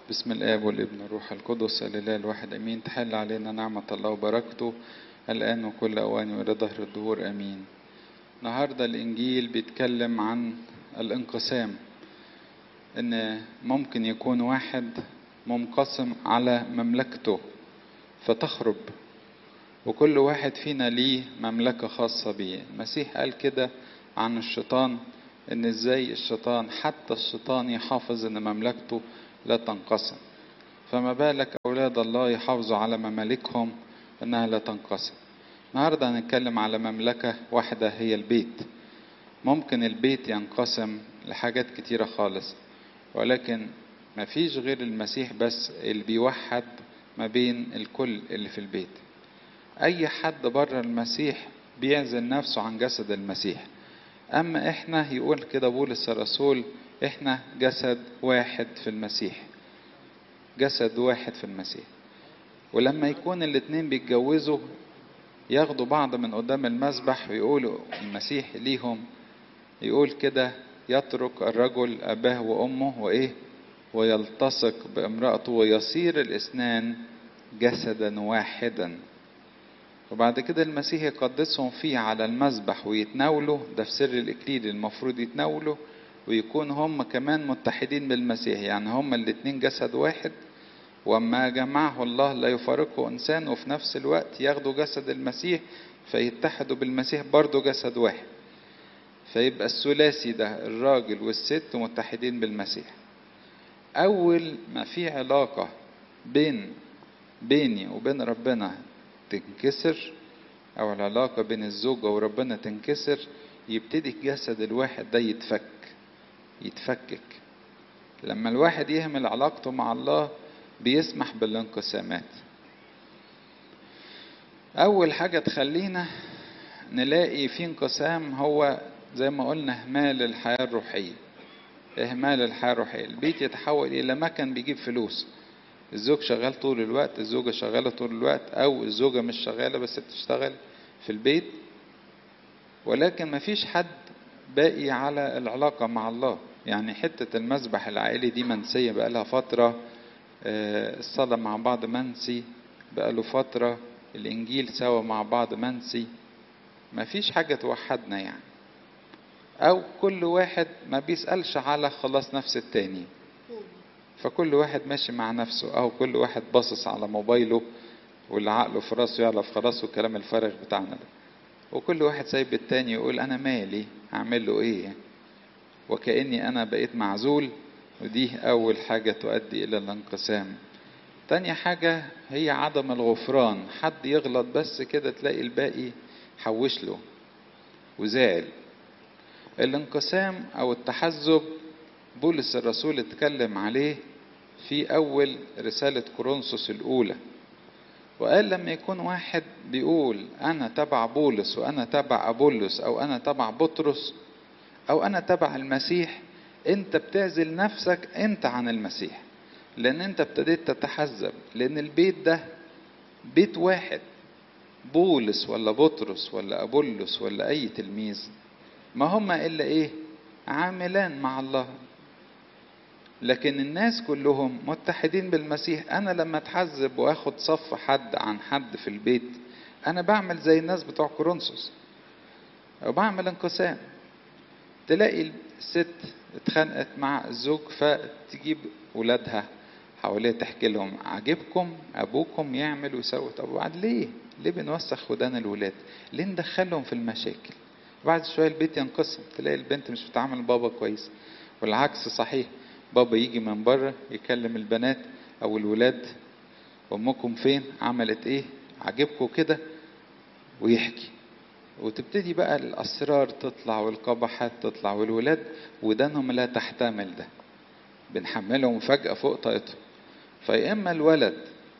بسم الآب والابن والروح القدس الإله الواحد أمين تحل علينا نعمة الله وبركته الآن وكل أوان وإلى ظهر الدهور أمين النهاردة الإنجيل بيتكلم عن الانقسام إن ممكن يكون واحد منقسم على مملكته فتخرب وكل واحد فينا ليه مملكة خاصة بيه المسيح قال كده عن الشيطان ان ازاي الشيطان حتى الشيطان يحافظ ان مملكته لا تنقسم فما بالك اولاد الله يحافظوا على ممالكهم انها لا تنقسم النهارده هنتكلم على مملكة واحدة هي البيت ممكن البيت ينقسم لحاجات كتيرة خالص ولكن ما فيش غير المسيح بس اللي بيوحد ما بين الكل اللي في البيت اي حد بره المسيح بيعزل نفسه عن جسد المسيح اما احنا يقول كده بولس الرسول احنا جسد واحد في المسيح جسد واحد في المسيح ولما يكون الاتنين بيتجوزوا ياخدوا بعض من قدام المسبح ويقولوا المسيح ليهم يقول كده يترك الرجل اباه وامه وايه ويلتصق بامرأته ويصير الاثنان جسدا واحدا وبعد كده المسيح يقدسهم فيه على المذبح ويتناولوا ده في سر الإكليل المفروض يتناولوا ويكون هم كمان متحدين بالمسيح يعني هم الاتنين جسد واحد وما جمعه الله لا يفارقه إنسان وفي نفس الوقت ياخدوا جسد المسيح فيتحدوا بالمسيح برضه جسد واحد فيبقى الثلاثي ده الراجل والست متحدين بالمسيح أول ما في علاقة بين بيني وبين ربنا تنكسر او العلاقة بين الزوجة وربنا تنكسر يبتدي الجسد الواحد ده يتفك يتفكك لما الواحد يهمل علاقته مع الله بيسمح بالانقسامات اول حاجة تخلينا نلاقي في انقسام هو زي ما قلنا اهمال الحياة الروحية اهمال الحياة الروحية البيت يتحول الى مكان بيجيب فلوس الزوج شغال طول الوقت الزوجة شغالة طول الوقت أو الزوجة مش شغالة بس بتشتغل في البيت ولكن مفيش حد باقي على العلاقة مع الله يعني حتة المسبح العائلي دي منسية بقالها فترة الصلاة مع بعض منسي بقاله فترة الإنجيل سوا مع بعض منسي مفيش حاجة توحدنا يعني أو كل واحد ما بيسألش على خلاص نفس التاني فكل واحد ماشي مع نفسه او كل واحد باصص على موبايله واللي عقله في راسه يعرف في راسه الكلام الفارغ بتاعنا ده وكل واحد سايب التاني يقول انا مالي هعمل له ايه وكاني انا بقيت معزول ودي اول حاجه تؤدي الى الانقسام تاني حاجة هي عدم الغفران حد يغلط بس كده تلاقي الباقي حوش له وزعل الانقسام او التحزب بولس الرسول اتكلم عليه في أول رسالة كورنثوس الأولى وقال لما يكون واحد بيقول أنا تبع بولس وأنا تبع أبولس أو أنا تبع بطرس أو أنا تبع المسيح أنت بتعزل نفسك أنت عن المسيح لأن أنت ابتديت تتحزب لأن البيت ده بيت واحد بولس ولا بطرس ولا أبولس ولا أي تلميذ ما هما إلا إيه عاملان مع الله لكن الناس كلهم متحدين بالمسيح انا لما اتحزب واخد صف حد عن حد في البيت انا بعمل زي الناس بتوع كورنثوس وبعمل انقسام تلاقي الست اتخانقت مع الزوج فتجيب ولادها حواليها تحكي لهم عاجبكم ابوكم يعمل ويسوي طب وبعد ليه ليه بنوسخ ودان الولاد ليه ندخلهم في المشاكل بعد شويه البيت ينقسم تلاقي البنت مش بتعامل بابا كويس والعكس صحيح بابا يجي من بره يكلم البنات او الولاد امكم فين عملت ايه عجبكم كده ويحكي وتبتدي بقى الاسرار تطلع والقبحات تطلع والولاد ودانهم لا تحتمل ده بنحملهم فجأة فوق طاقتهم فيا اما الولد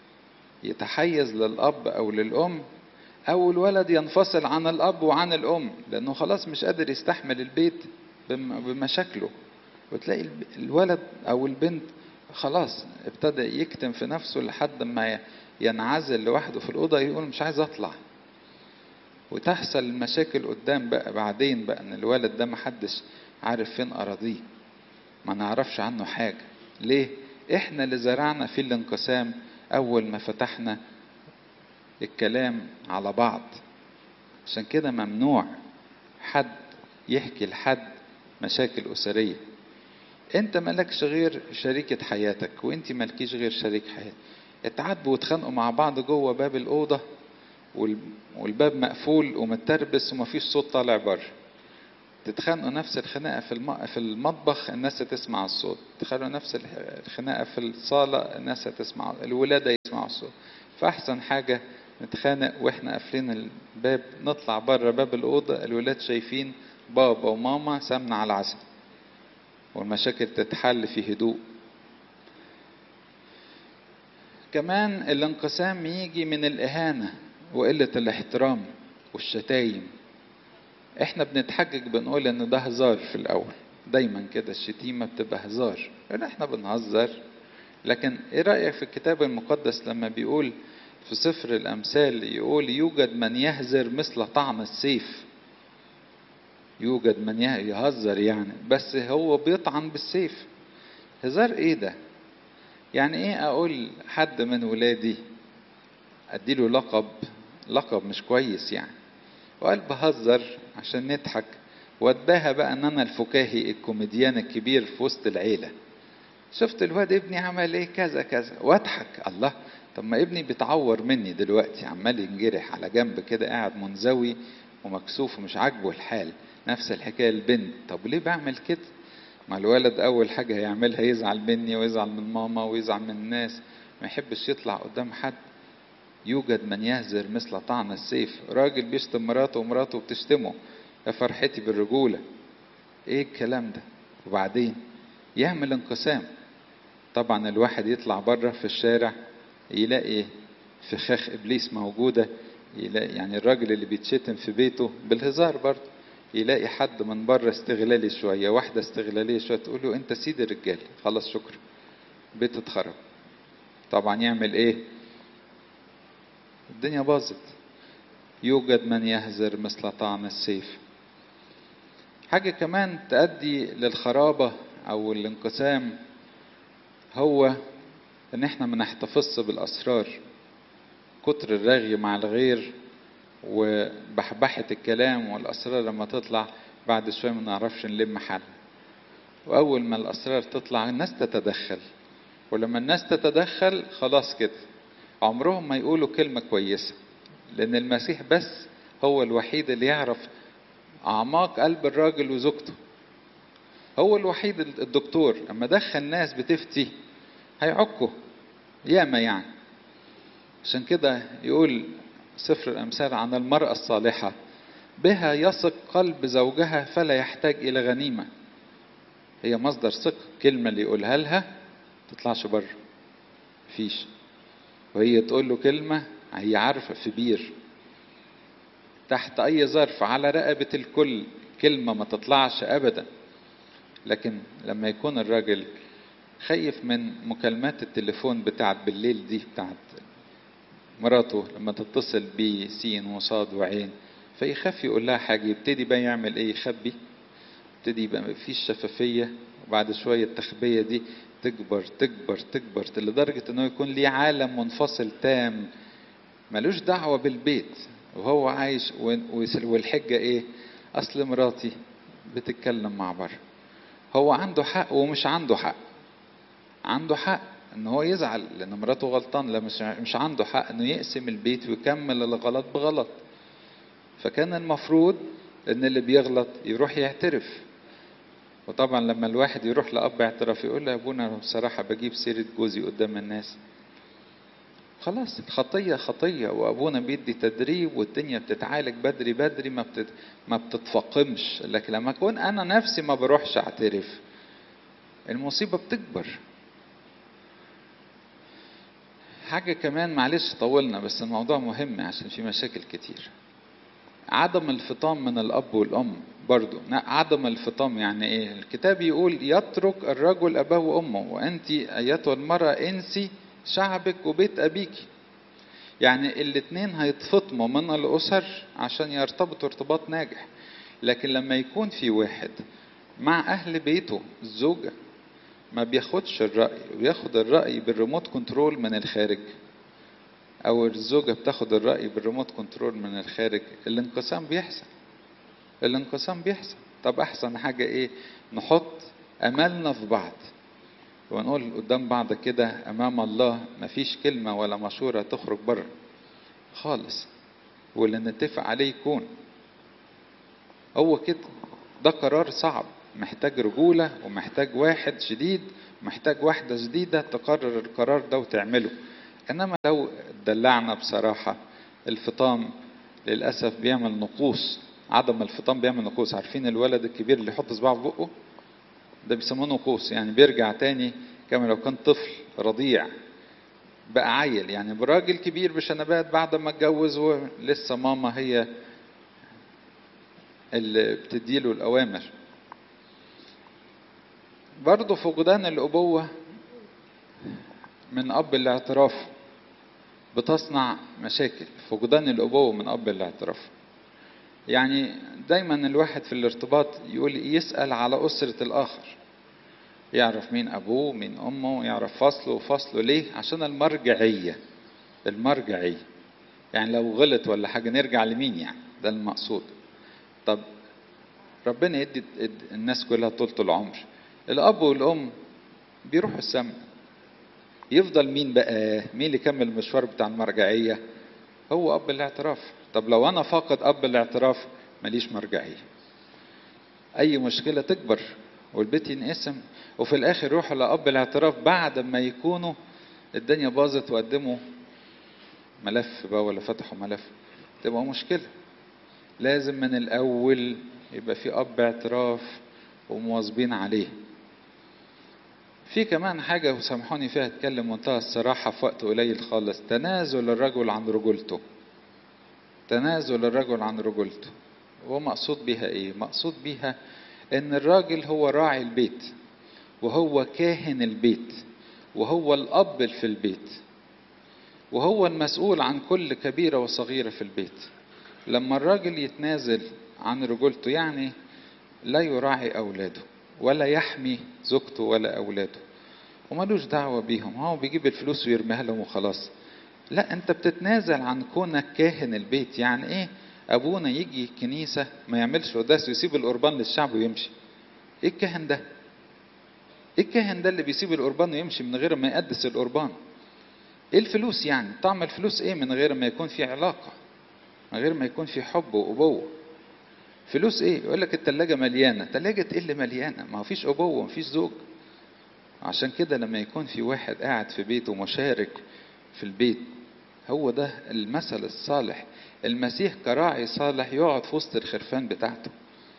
يتحيز للاب او للام او الولد ينفصل عن الاب وعن الام لانه خلاص مش قادر يستحمل البيت بمشاكله وتلاقي الولد او البنت خلاص ابتدى يكتم في نفسه لحد ما ينعزل لوحده في الاوضه يقول مش عايز اطلع وتحصل المشاكل قدام بقى بعدين بقى ان الولد ده محدش عارف فين اراضيه ما نعرفش عنه حاجه ليه احنا اللي زرعنا في الانقسام اول ما فتحنا الكلام على بعض عشان كده ممنوع حد يحكي لحد مشاكل أسرية انت مالكش غير شريكة حياتك وانت مالكيش غير شريك حياتك اتعاتبوا واتخانقوا مع بعض جوه باب الأوضة والباب مقفول ومتربس ومفيش صوت طالع بره تتخانقوا نفس الخناقة في في المطبخ الناس تسمع الصوت تخانقوا نفس الخناقة في الصالة الناس تسمع الولادة يسمعوا الصوت فأحسن حاجة نتخانق واحنا قافلين الباب نطلع بره باب الأوضة الولاد شايفين بابا وماما سمنة على العسل والمشاكل تتحل في هدوء كمان الانقسام يجي من الإهانة وقلة الاحترام والشتايم احنا بنتحجج بنقول ان ده هزار في الاول دايما كده الشتيمه بتبقى هزار يعني احنا بنهزر لكن ايه رايك في الكتاب المقدس لما بيقول في سفر الامثال يقول يوجد من يهزر مثل طعم السيف يوجد من يهزر يعني بس هو بيطعن بالسيف هزار ايه ده يعني ايه اقول حد من ولادي اديله لقب لقب مش كويس يعني وقال بهزر عشان نضحك واتباهى بقى ان انا الفكاهي الكوميديان الكبير في وسط العيله شفت الواد ابني عمل ايه كذا كذا واضحك الله طب ما ابني بيتعور مني دلوقتي عمال ينجرح على جنب كده قاعد منزوي ومكسوف ومش عاجبه الحال نفس الحكايه البنت طب ليه بعمل كده ما الولد اول حاجه هيعملها يزعل مني ويزعل من ماما ويزعل من الناس ما يحبش يطلع قدام حد يوجد من يهزر مثل طعن السيف راجل بيشتم مراته ومراته بتشتمه يا فرحتي بالرجولة ايه الكلام ده وبعدين يعمل انقسام طبعا الواحد يطلع بره في الشارع يلاقي فخاخ ابليس موجودة يلاقي يعني الراجل اللي بيتشتم في بيته بالهزار برضه يلاقي حد من بره استغلالي شوية واحدة استغلالية شوية تقول له انت سيد الرجال خلاص شكرا بيت اتخرب طبعا يعمل ايه الدنيا باظت يوجد من يهزر مثل طعن السيف حاجة كمان تؤدي للخرابة أو الانقسام هو إن إحنا ما نحتفظش بالأسرار كتر الرغي مع الغير وبحبحة الكلام والأسرار لما تطلع بعد شوية ما نعرفش نلم حل وأول ما الأسرار تطلع الناس تتدخل ولما الناس تتدخل خلاص كده عمرهم ما يقولوا كلمة كويسة لأن المسيح بس هو الوحيد اللي يعرف أعماق قلب الراجل وزوجته هو الوحيد الدكتور أما دخل ناس بتفتي هيعكوا ياما يعني عشان كده يقول سفر الأمثال عن المرأة الصالحة بها يثق قلب زوجها فلا يحتاج إلى غنيمة هي مصدر ثقة كلمة اللي يقولها لها تطلعش بره مفيش وهي تقول له كلمة هي عارفة في بير تحت أي ظرف على رقبة الكل كلمة ما تطلعش أبدا لكن لما يكون الراجل خايف من مكالمات التليفون بتاعت بالليل دي بتاعت مراته لما تتصل بيه سين وصاد وعين فيخاف يقول لها حاجة يبتدي بقى يعمل ايه يخبي يبتدي يبقى مفيش شفافية وبعد شوية التخبية دي تكبر تكبر تكبر لدرجة انه يكون ليه عالم منفصل تام ملوش دعوة بالبيت وهو عايش والحجة ايه اصل مراتي بتتكلم مع بره هو عنده حق ومش عنده حق عنده حق ان هو يزعل لان مراته غلطان لا مش مش عنده حق انه يقسم البيت ويكمل الغلط بغلط فكان المفروض ان اللي بيغلط يروح يعترف وطبعا لما الواحد يروح لاب اعتراف يقول له يا ابونا بصراحه بجيب سيره جوزي قدام الناس خلاص الخطيه خطيه وابونا بيدي تدريب والدنيا بتتعالج بدري بدري ما بتت... ما بتتفاقمش لكن لما اكون انا نفسي ما بروحش اعترف المصيبه بتكبر حاجه كمان معلش طولنا بس الموضوع مهم عشان في مشاكل كتير عدم الفطام من الاب والام برضو عدم الفطام يعني ايه الكتاب يقول يترك الرجل اباه وامه وانت ايتها المراه انسي شعبك وبيت ابيك يعني الاتنين هيتفطموا من الاسر عشان يرتبطوا ارتباط ناجح لكن لما يكون في واحد مع اهل بيته الزوجه ما بياخدش الرأي بياخد الرأي بالريموت كنترول من الخارج او الزوجة بتاخد الرأي بالريموت كنترول من الخارج الانقسام بيحصل الانقسام بيحصل طب احسن حاجة ايه نحط املنا في بعض ونقول قدام بعض كده امام الله مفيش كلمة ولا مشورة تخرج بره خالص واللي نتفق عليه يكون هو كده ده قرار صعب محتاج رجولة ومحتاج واحد شديد ومحتاج واحدة شديدة تقرر القرار ده وتعمله انما لو دلعنا بصراحة الفطام للأسف بيعمل نقوص عدم الفطام بيعمل نقوص عارفين الولد الكبير اللي يحط صباعه في بقه ده بيسموه نقوص يعني بيرجع تاني كما لو كان طفل رضيع بقى عيل يعني براجل كبير بشنبات بعد ما اتجوز ولسه ماما هي اللي بتديله الأوامر برضه فقدان الأبوة من أب الاعتراف بتصنع مشاكل فقدان الأبوة من أب الاعتراف يعني دايما الواحد في الارتباط يقول يسأل على أسرة الآخر يعرف مين أبوه مين أمه يعرف فصله وفصله ليه عشان المرجعية المرجعية يعني لو غلط ولا حاجة نرجع لمين يعني ده المقصود طب ربنا يدي الناس كلها طولة العمر الأب والأم بيروحوا السما يفضل مين بقى مين اللي كمل المشوار بتاع المرجعية هو أب الاعتراف طب لو أنا فاقد أب الاعتراف ماليش مرجعية أي مشكلة تكبر والبيت ينقسم وفي الآخر يروحوا لأب الاعتراف بعد ما يكونوا الدنيا باظت وقدموا ملف بقى ولا فتحوا ملف تبقى مشكلة لازم من الأول يبقى في أب اعتراف ومواظبين عليه في كمان حاجة وسامحوني فيها اتكلم منتهى الصراحة في وقت قليل خالص تنازل الرجل عن رجولته تنازل الرجل عن رجولته هو مقصود بيها ايه مقصود بيها ان الراجل هو راعي البيت وهو كاهن البيت وهو الاب في البيت وهو المسؤول عن كل كبيرة وصغيرة في البيت لما الراجل يتنازل عن رجولته يعني لا يراعي أولاده ولا يحمي زوجته ولا أولاده ومالوش دعوة بيهم هو بيجيب الفلوس ويرميها لهم وخلاص لا انت بتتنازل عن كونك كاهن البيت يعني ايه ابونا يجي الكنيسة ما يعملش قداس ويسيب القربان للشعب ويمشي ايه الكاهن ده ايه الكاهن ده اللي بيسيب القربان ويمشي من غير ما يقدس القربان ايه الفلوس يعني طعم الفلوس ايه من غير ما يكون في علاقة من غير ما يكون في حب وابوة فلوس ايه يقول لك التلاجة مليانة تلاجة ايه اللي مليانة ما فيش ابوة ما فيش زوج عشان كده لما يكون في واحد قاعد في بيته مشارك في البيت هو ده المثل الصالح المسيح كراعي صالح يقعد في وسط الخرفان بتاعته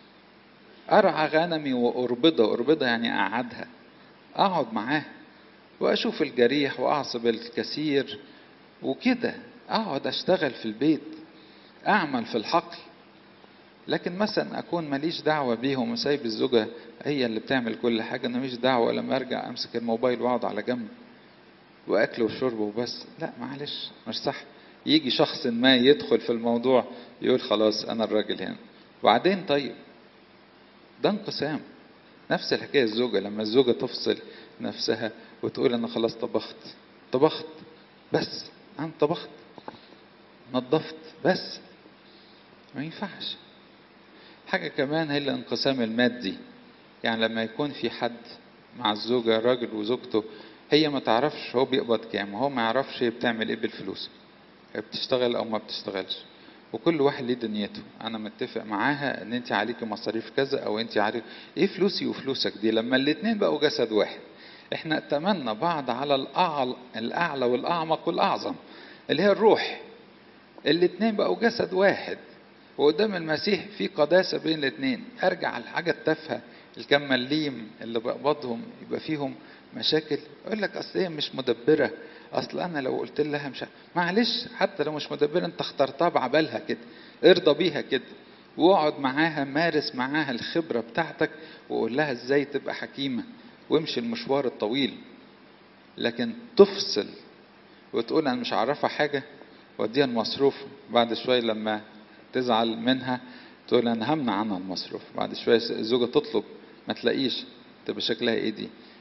أرعى غنمي وأربضها أربضها يعني أقعدها أقعد معاه وأشوف الجريح وأعصب الكثير وكده أقعد أشتغل في البيت أعمل في الحقل لكن مثلا أكون ماليش دعوة بيهم وسايب الزوجة هي اللي بتعمل كل حاجة أنا ماليش دعوة لما أرجع أمسك الموبايل وأقعد على جنب وأكل وشرب وبس لا معلش مش صح يجي شخص ما يدخل في الموضوع يقول خلاص أنا الراجل هنا وبعدين طيب ده انقسام نفس الحكاية الزوجة لما الزوجة تفصل نفسها وتقول أنا خلاص طبخت طبخت بس أنا طبخت نظفت بس ما ينفعش حاجة كمان هي الانقسام المادي يعني لما يكون في حد مع الزوجة راجل وزوجته هي ما تعرفش هو بيقبض كام وهو ما يعرفش هي بتعمل ايه بالفلوس هي بتشتغل او ما بتشتغلش وكل واحد ليه دنيته انا متفق معاها ان انت عليكي مصاريف كذا او انت عليك ايه فلوسي وفلوسك دي لما الاتنين بقوا جسد واحد احنا اتمنى بعض على الاعلى الاعلى والاعمق والاعظم اللي هي الروح الاتنين بقوا جسد واحد وقدام المسيح في قداسه بين الاثنين ارجع على الحاجه التافهه الكم مليم اللي بقبضهم يبقى فيهم مشاكل يقول لك اصل هي مش مدبره اصل انا لو قلت لها مش معلش حتى لو مش مدبره انت اخترتها بعبالها كده ارضى بيها كده واقعد معاها مارس معاها الخبره بتاعتك وقول لها ازاي تبقى حكيمه وامشي المشوار الطويل لكن تفصل وتقول انا مش عارفه حاجه واديها المصروف بعد شويه لما تزعل منها تقول انا همنع عنها المصروف بعد شويه الزوجه تطلب ما تلاقيش تبقى شكلها ايه دي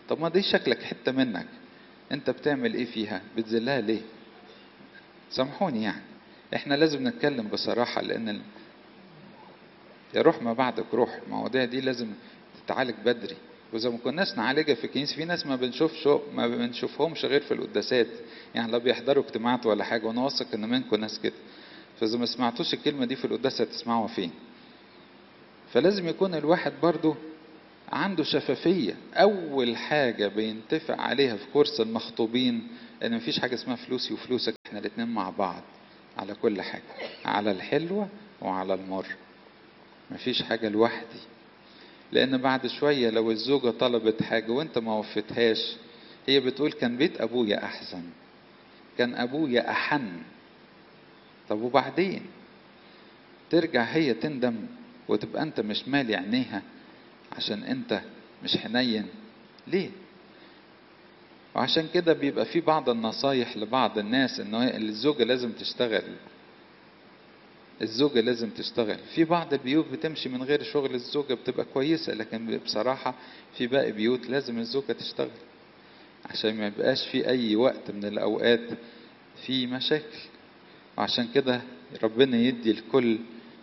طب ما دي شكلك حته منك انت بتعمل ايه فيها بتذلها ليه سامحوني يعني احنا لازم نتكلم بصراحه لان ال... يا روح ما بعدك روح المواضيع دي لازم تتعالج بدري واذا ما كناش نعالجها في الكنيسه في ناس ما بنشوفش ما بنشوفهمش غير في القداسات يعني لا بيحضروا اجتماعات ولا حاجه وانا واثق ان منكم ناس كده فاذا ما سمعتوش الكلمه دي في القداسه هتسمعوها فين فلازم يكون الواحد برضو عنده شفافية أول حاجة بينتفع عليها في كورس المخطوبين إن مفيش حاجة اسمها فلوسي وفلوسك إحنا الاتنين مع بعض على كل حاجة على الحلوة وعلى المر مفيش حاجة لوحدي لأن بعد شوية لو الزوجة طلبت حاجة وأنت ما وفتهاش هي بتقول كان بيت أبويا أحسن كان أبويا أحن طب وبعدين ترجع هي تندم وتبقى أنت مش مالي عينيها عشان أنت مش حنين ليه؟ وعشان كده بيبقى في بعض النصايح لبعض الناس انه الزوجه لازم تشتغل الزوجة لازم تشتغل في بعض البيوت بتمشي من غير شغل الزوجة بتبقى كويسة لكن بصراحة في باقي بيوت لازم الزوجة تشتغل عشان ما يبقاش في أي وقت من الأوقات في مشاكل وعشان كده ربنا يدي الكل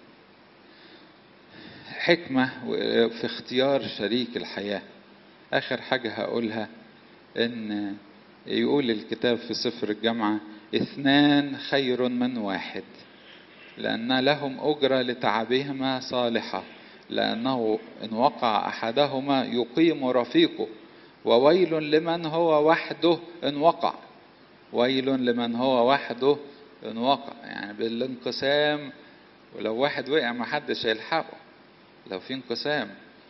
حكمة في اختيار شريك الحياة آخر حاجة هقولها إن يقول الكتاب في سفر الجامعة اثنان خير من واحد لأن لهم أجرة لتعبهما صالحة لأنه إن وقع أحدهما يقيم رفيقه وويل لمن هو وحده إن وقع ويل لمن هو وحده إن وقع يعني بالانقسام ولو واحد وقع ما حدش هيلحقه لو في انقسام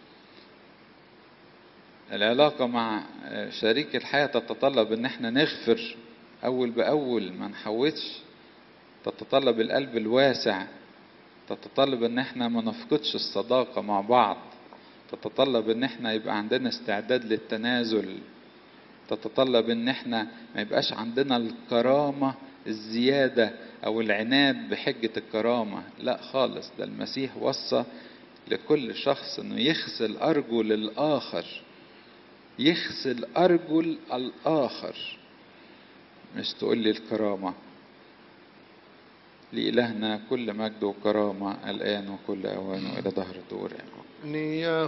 العلاقة مع شريك الحياة تتطلب ان احنا نغفر اول باول ما نحوتش تتطلب القلب الواسع تتطلب ان احنا ما نفقدش الصداقة مع بعض تتطلب ان احنا يبقى عندنا استعداد للتنازل تتطلب ان احنا ما يبقاش عندنا الكرامة الزيادة او العناد بحجة الكرامة لا خالص ده المسيح وصى لكل شخص انه يغسل ارجل الاخر يغسل ارجل الاخر مش تقول لي الكرامه لإلهنا كل مجد وكرامة الآن وكل أوان وإلى ظهر الدور نية